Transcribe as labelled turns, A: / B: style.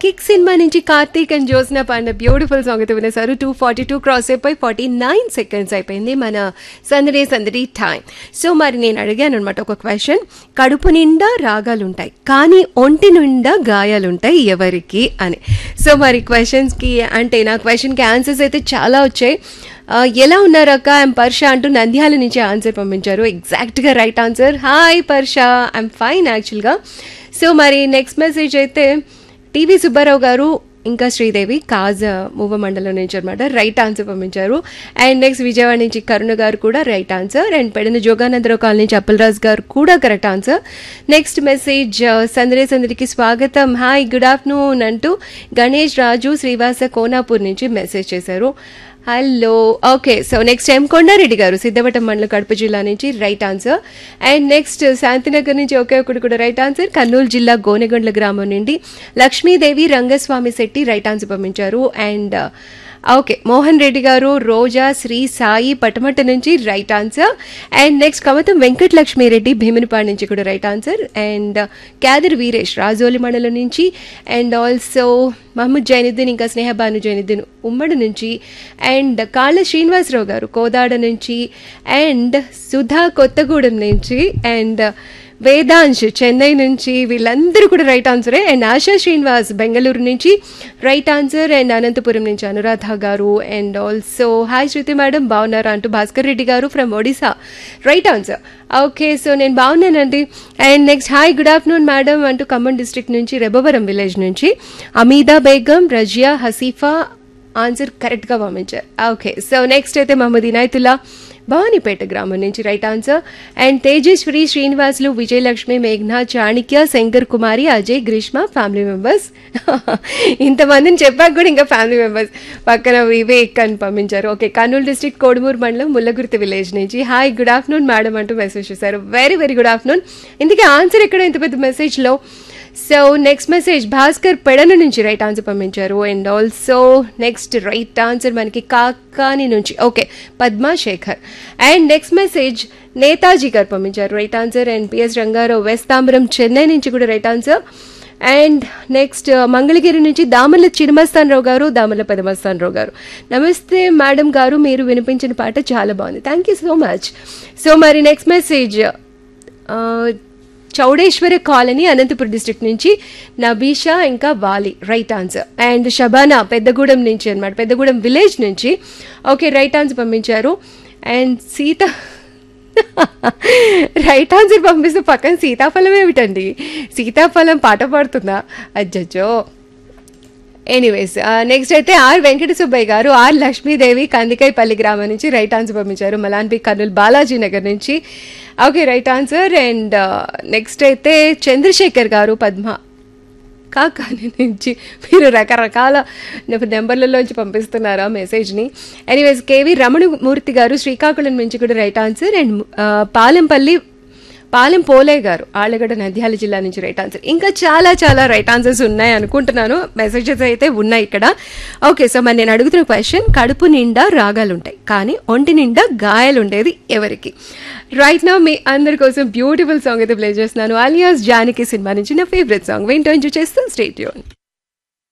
A: kick cinema నుంచి Karthik and Jyotsna పాడిన beautiful song అయితే వినేసారు టూ ఫార్టీ టూ క్రాస్ అయిపోయి ఫార్టీ నైన్ సెకండ్స్ అయిపోయింది మన సందడి సందడి టైం సో మరి నేను అడిగాను అనమాట ఒక క్వశ్చన్ కడుపు నిండా రాగాలు ఉంటాయి కానీ ఒంటి నిండా గాయాలు ఉంటాయి ఎవరికి అని సో మరి క్వశ్చన్స్కి అంటే నా క్వశ్చన్కి ఆన్సర్స్ అయితే చాలా వచ్చాయి ఆ, ఎలా ఉన్నారక్క ఐమ్ పర్ష అంటూ నంద్యాల నుంచి ఆన్సర్ పంపించారు ఎగ్జాక్ట్గా రైట్ ఆన్సర్ హాయ్ పర్ష ఐమ్ ఫైన్ యాక్చువల్గా సో మరి నెక్స్ట్ మెసేజ్ అయితే టీవీ సుబ్బారావు గారు ఇంకా శ్రీదేవి కాజ్ మూవ మండలం నుంచి అనమాట రైట్ ఆన్సర్ పంపించారు అండ్ నెక్స్ట్ విజయవాడ నుంచి కరుణ గారు కూడా రైట్ ఆన్సర్ అండ్ పెడిన జోగానందరావు కాలనీ నుంచి అప్పలరాజు గారు కూడా కరెక్ట్ ఆన్సర్ నెక్స్ట్ మెసేజ్ సందరే సందరికి స్వాగతం హాయ్ గుడ్ ఆఫ్టర్నూన్ అంటూ గణేష్ రాజు శ్రీవాస కోనాపూర్ నుంచి మెసేజ్ చేశారు hello okay so next M Kondareddy garu Siddhavatam మండలం కడప జిల్లా నుంచి right answer and next Shantinagar నుంచి ఒకే ఒకటి కూడా రైట్ ఆన్సర్ కర్నూలు జిల్లా గోనెగొండ్ల గ్రామం నుండి లక్ష్మీదేవి రంగస్వామి శెట్టి రైట్ ఆన్సర్ పంపించారు అండ్ ఓకే మోహన్ రెడ్డి గారు రోజా శ్రీ సాయి పటమట నుంచి right answer and next Kamatam Venkata Lakshmireddy Bheemunipadu నుంచి కూడా రైట్ ఆన్సర్ అండ్ క్యాదర్ వీరేష్ రాజోలి మండలం నుంచి అండ్ ఆల్సో మహమ్మద్ జైనుద్దీన్ ఇంకా స్నేహబాను జైనుద్దీన్ ఉమ్మడి నుంచి అండ్ కాళ్ళ శ్రీనివాసరావు గారు కోదాడ నుంచి అండ్ సుధా కొత్తగూడెం నుంచి అండ్ వేదాంశ్ చెన్నై నుంచి వీళ్ళందరూ కూడా రైట్ ఆన్సరే అండ్ ఆశా శ్రీనివాస్ బెంగళూరు నుంచి రైట్ ఆన్సర్ అండ్ అనంతపురం నుంచి Anuradha garu and also hi Shruti madam బాగున్నారా అంటూ Bhaskar Reddy garu from Odisha right answer okay so నేను బాగున్నానండి and next hi good afternoon madam అంటూ ఖమ్మం డిస్ట్రిక్ట్ నుంచి రెబవరం విలేజ్ నుంచి అమీదా బేగం రజియా హసీఫా ఆన్సర్ కరెక్ట్గా పంపించారు ఓకే సో నెక్స్ట్ అయితే మహమ్మద్ ఇనాయతుల్లా భవానీపేట గ్రామం నుంచి right answer and Tejaswari Srinivasulu Vijayalakshmi మేఘ్నా చాణిక్య శంకర్ కుమారి అజయ్ గ్రీష్మ ఫ్యామిలీ మెంబర్స్ ఇంతమందిని చెప్పాక కూడా ఇంకా ఫ్యామిలీ మెంబర్స్ పక్కన వివేక్ అని పంపించారు ఓకే కర్నూలు డిస్ట్రిక్ట్ కోడుమూరు మండలం ముల్లగుర్తి విలేజ్ నుంచి హాయ్ గుడ్ ఆఫ్టర్నూన్ మేడం అంటూ మెసేజ్ చేశారు వెరీ వెరీ గుడ్ ఆఫ్టర్నూన్ ఇందుకే ఆన్సర్ ఎక్కడ ఇంత పెద్ద మెసేజ్లో so next message Bhaskar Pedana నుంచి రైట్ ఆన్సర్ పంపించారు and also next right answer మనకి కాకాని నుంచి okay Padma Sekhar and next message Netaji garu పంపించారు right answer and PS Rangarao west Tambaram Chennai నుంచి కూడా right answer and next Mangalagiri నుంచి దామల చిరుమస్తాన్ రావు గారు దామల పెదమస్తాన్ రావు గారు నమస్తే మేడం గారు మీరు వినిపించిన పాట చాలా బాగుంది thank you so much so మరి next message Chowdeswara colony Anantapuram district నుంచి నబీషా ఇంకా Vali right answer and Shabana Peddagudem నుంచి అనమాట పెద్దగూడెం విలేజ్ నుంచి ఓకే రైట్ ఆన్సర్ పంపించారు అండ్ సీత రైట్ ఆన్సర్ పంపిస్తే పక్కన సీతాఫలం ఏమిటండి సీతాఫలం పాట పాడుతుందా అజ్జో ఎనీవేస్ నెక్స్ట్ అయితే ఆర్ వెంకట సుబ్బయ్య గారు ఆర్ లక్ష్మీదేవి కందికైపల్లి గ్రామం నుంచి రైట్ ఆన్సర్ పంపించారు మలాన్బి కర్నూలు బాలాజీ నగర్ నుంచి okay right answer and next అయితే చంద్రశేఖర్ గారు పద్మ కాకాని నుంచి మీరు రకరకాల నెంబర్లలోంచి పంపిస్తున్నారా మెసేజ్ని ఎనీవేస్ కేవి రమణమూర్తి గారు శ్రీకాకుళం నుంచి కూడా right answer and Palempalli Palem Pole garu Allagadda Nandyal జిల్లా నుంచి రైట్ ఆన్సర్ ఇంకా చాలా చాలా రైట్ ఆన్సర్స్ ఉన్నాయి అనుకుంటున్నాను మెసేజెస్ అయితే ఉన్నాయి ఇక్కడ ఓకే సో మరి నేను అడుగుతున్న క్వశ్చన్ కడుపు నిండా రాగాలు ఉంటాయి కానీ ఒంటి నిండా గాయాలు ఉండేది ఎవరికి రైట్ నా మీ అందరి కోసం బ్యూటిఫుల్ సాంగ్ అయితే ప్లే చేస్తున్నాను ఆలియాస్ జానకి సినిమా నుంచి నా ఫేవరెట్ సాంగ్ వింటో ఎంజాయ్ చేస్తూ స్టేట్ యూన్